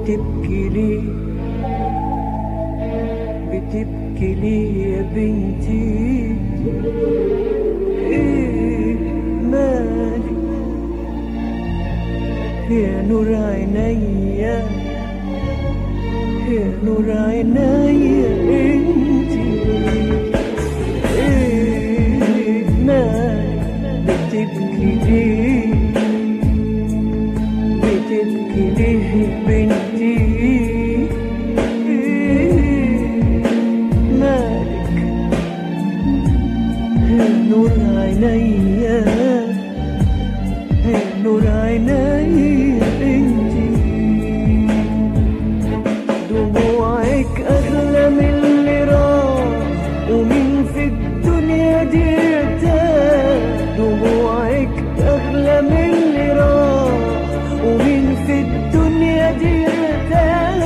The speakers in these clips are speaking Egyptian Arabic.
بتبكي ليه بتبكي ليه يا بنتي ايه مالك يا نور عينيا يا نور عينيا انتي ايه مالك بتبكي ليه بتبكي ليه يا بنتي إيه مالك يا نور عينيا يا نور عينيا انتي دموعك اغلى من اللي راح ومين في الدنيا دي ارتاح دموعك اغلى من اللي راح ومين في الدنيا دي ارتاح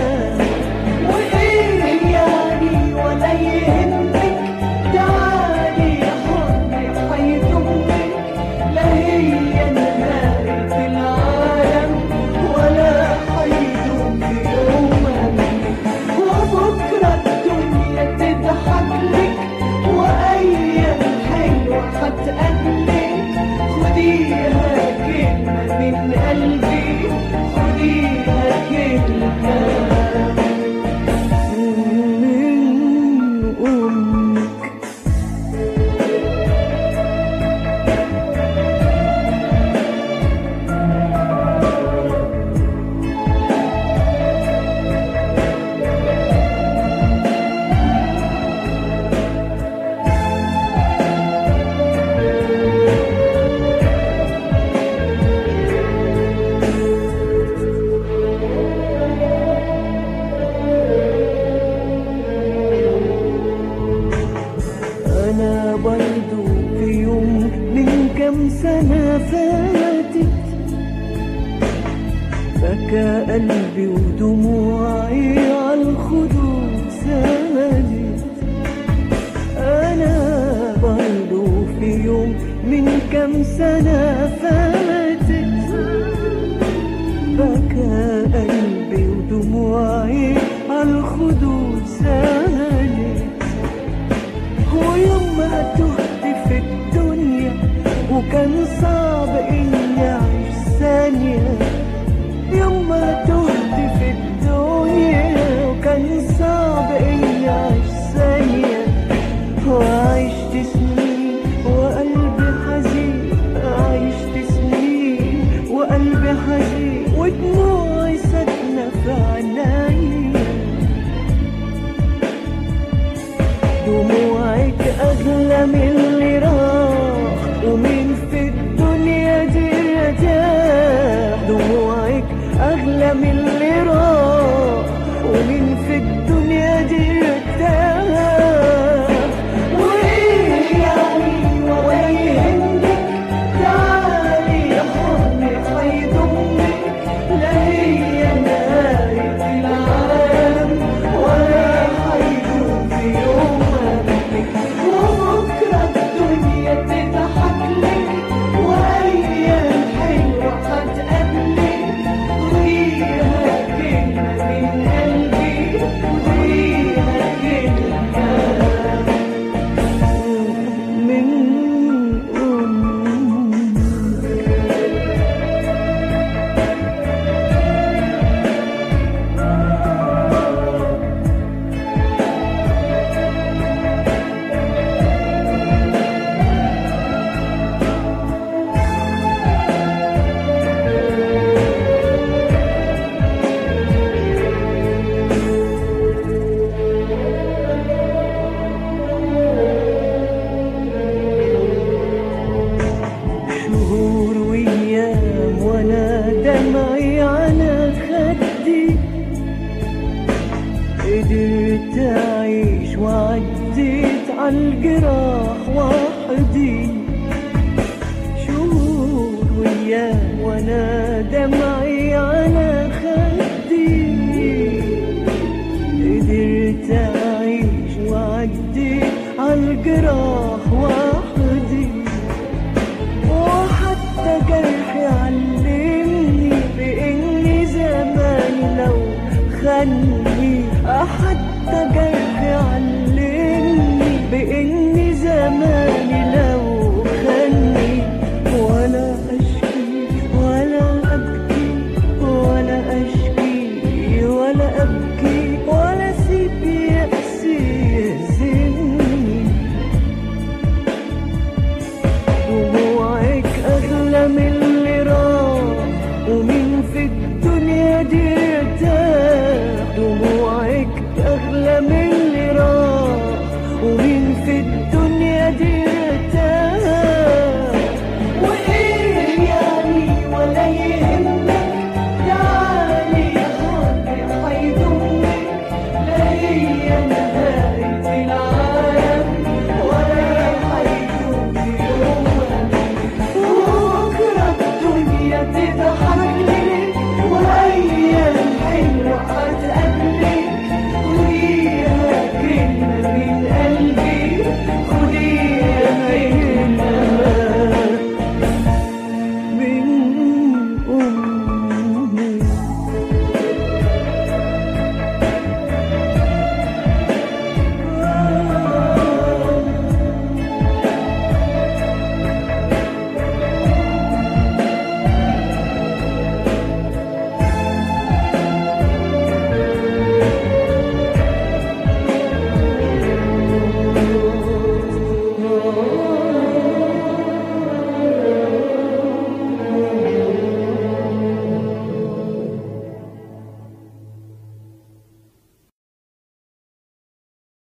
وايه يعني ولا يهمك تعالي يا حضني حيضمك لا هي نهاية العالم ولا حيدوم في يومك وبكرة الدنيا تضحك لك وأيام حلوة هتقابلك خديها كلمة من قلبي خديها كلمة من أمك أنا برضو في يوم من كم سنة فاتت بكى قلبي ودموعي عالخدود سالت أنا برضو في يوم من كم سنة فاتت بكى قلبي ودموعي عالخدود سالت ويوم ما تهت في الدنيا وكان صعب اني اعيش ثانية يوم ما تهت في الدنيا وكان صعب اني اعيش ثانية وعشت سنين وقلبي حزين عشت سنين وقلبي حزين ودموعي ساكنة في عينيا دموعك أغلى من اللي راح ومين في الدنيا دي ارتاح دموعك أغلى من اللي راح ومين في الدنيا دي ارتاح وإيه يعني ولا يهمك تعالي يا حضني حيضمك لا هي نهاية العالم ولا حيدوم في يومك وبكرة الدنيا تضحك لك وأيام حلوة هتقابلك خديها عني حتى جرحي علمني بإن زماني لو خاني ولا أشكي ولا أبكي ولا أشكي ولا أبكي ولا أسيب يأسي يهزمني دموعك أغلى من اللي راح ومين في الدنيا دي ارتاح دموعك أغلى من اللي راح ومين في الدنيا دي ارتاح وإيه يعني ولا